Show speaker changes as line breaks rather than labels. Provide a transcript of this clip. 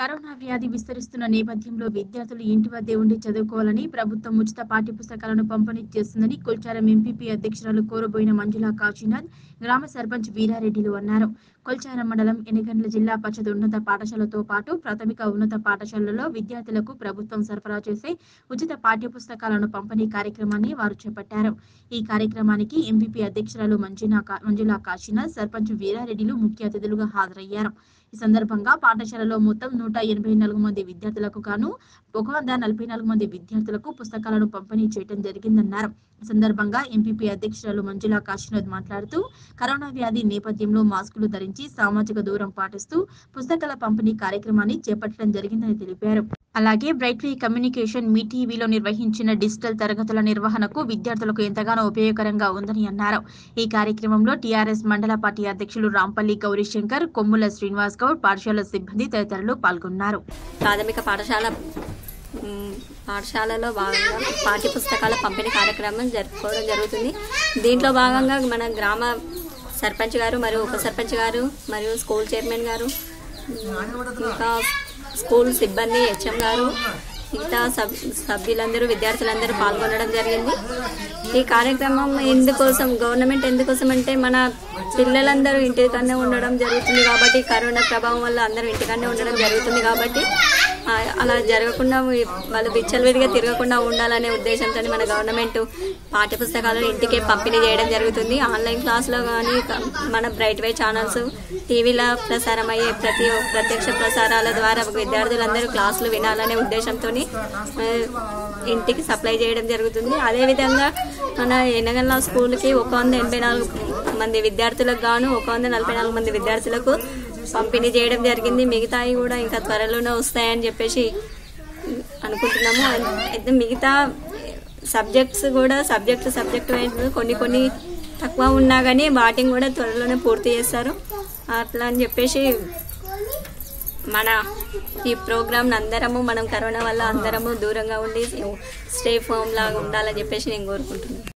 corona వ్యాధి విస్తరిస్తున్న నేపథ్యంలో విద్యార్థులు ఇంటి వద్దే ఉండి చదువుకోవాలని ప్రభుత్వం ఉచిత పాఠ్యపుస్తకాలను పంపిణీ చేస్తుందని కొల్చారం ఎంపీపీ అధ్యక్షురాలు కోరబోయిన మంజులా కాశీనాథ్ గ్రామ సర్పంచ్ వీరారెడ్డిలు అన్నారు కొల్చారం మండలం ఎన్నిగండ్ల జిల్లా పరిషత్ ఉన్నత పాఠశాలతో పాటు ప్రాథమిక ఉన్నత పాఠశాలలో విద్యార్థులకు ప్రభుత్వం సరఫరా చేసే ఉచిత పాఠ్యపుస్తకాలను పంపిణీ కార్యక్రమాన్ని వారు చేపట్టారు ఈ కార్యక్రమానికి ఎంపీపీ అధ్యక్షురాలు మంజునా కా- మంజులా కాశీనాథ్ సర్పంచ్ వీరారెడ్డిలు ముఖ్య అతిథులుగా హాజరయ్యారు ఈ సందర్భంగా పాఠశాలలో మొత్తం నూట ఎనభై నాలుగు మంది విద్యార్థులకు గాను ఒక వంద నలభై నాలుగు మంది విద్యార్థులకు పుస్తకాలను పంపిణీ చేయడం జరిగిందన్నారు ఈ సందర్భంగా ఎంపీపీ అధ్యక్షురాలు మంజులా కాశీనాథ్ మాట్లాడుతూ కరోనా వ్యాధి నేపథ్యంలో మాస్కులు ధరించి సామాజిక దూరం పాటిస్తూ పుస్తకాల పంపిణీ కార్యక్రమాన్ని చేపట్టడం జరిగిందని తెలిపారు అలాగే బ్రైట్లీ కమ్యూనికేషన్ మీ టీవీలో నిర్వహించిన డిజిటల్ తరగతుల నిర్వహణకు విద్యార్థులకు ఎంతగానో ఉపయోగకరంగా ఉందని అన్నారు ఈ కార్యక్రమంలో టీఆర్ఎస్ మండల పార్టీ అధ్యక్షులు రాంపల్లి గౌరీశంకర్ కొమ్ముల శ్రీనివాస్ గౌడ్ పాఠశాల సిబ్బంది తదితరులు పాల్గొన్నారు
ప్రాథమిక పాఠశాల మ్, పాఠశాలలో భాగంగా పాఠ్య పుస్తకాల పంపిణీ కార్యక్రమం జరుపుకోవడం జరుగుతుంది దీంట్లో భాగంగా మన గ్రామ సర్పంచ్ గారు మరియు ఉప సర్పంచ్ గారు మరియు స్కూల్ చైర్మన్ గారు మ్, ఇంకా స్కూల్ సిబ్బంది హెచ్ఎం గారు మిగతా సబ్ సభ్యులందరూ విద్యార్థులందరూ పాల్గొనడం జరిగింది ఈ కార్యక్రమం ఎందుకోసం గవర్నమెంట్ ఎందుకోసం అంటే మన పిల్లలందరూ ఇంటికన్నా ఉండడం జరుగుతుంది కాబట్టి కరోనా ప్రభావం వల్ల అందరూ ఇంటికన్నా ఉండడం జరుగుతుంది కాబట్టి ఆ, అలా జరగకుండా ఈ- వాళ్ళు విచ్చలవిడిగా తిరగకుండా ఉండాలనే ఉద్దేశంతో మన గవర్నమెంట్ పాఠ్యపుస్తకాలను ఇంటికే పంపిణీ చేయడం జరుగుతుంది ఆన్లైన్ క్లాస్లో కానీ మన బ్రైట్ వే ఛానల్స్ టీవీలో ప్రసారం అయ్యే ప్రతి ఒక్క ప్రత్యక్ష ప్రసారాల ద్వారా విద్యార్థులందరూ క్లాసులు వినాలనే ఉద్దేశంతో ఇంటికి సప్లై చేయడం జరుగుతుంది అదేవిధంగా మన ఎనగల్ల స్కూల్కి ఒక వంద ఎనభై నాలుగు మంది విద్యార్థులకు గాను ఒక వంద నలభై నాలుగు మంది విద్యార్థులకు పంపిణీ చేయడం జరిగింది మిగతాయి కూడా ఇంకా త్వరలోనే వస్తాయని చెప్పేసి అనుకుంటున్నాము అయితే మిగతా సబ్జెక్ట్స్ కూడా సబ్జెక్ట్ సబ్జెక్ట్ వైజ్ కొన్ని కొన్ని తక్కువ ఉన్నా కానీ వాటిని కూడా త్వరలోనే పూర్తి చేస్తారు అట్లా అని చెప్పేసి మన ఈ ప్రోగ్రామ్ అందరము మనం కరోనా వల్ల అందరము దూరంగా ఉండి స్టే హోమ్ లాగా ఉండాలని చెప్పేసి నేను కోరుకుంటున్నాను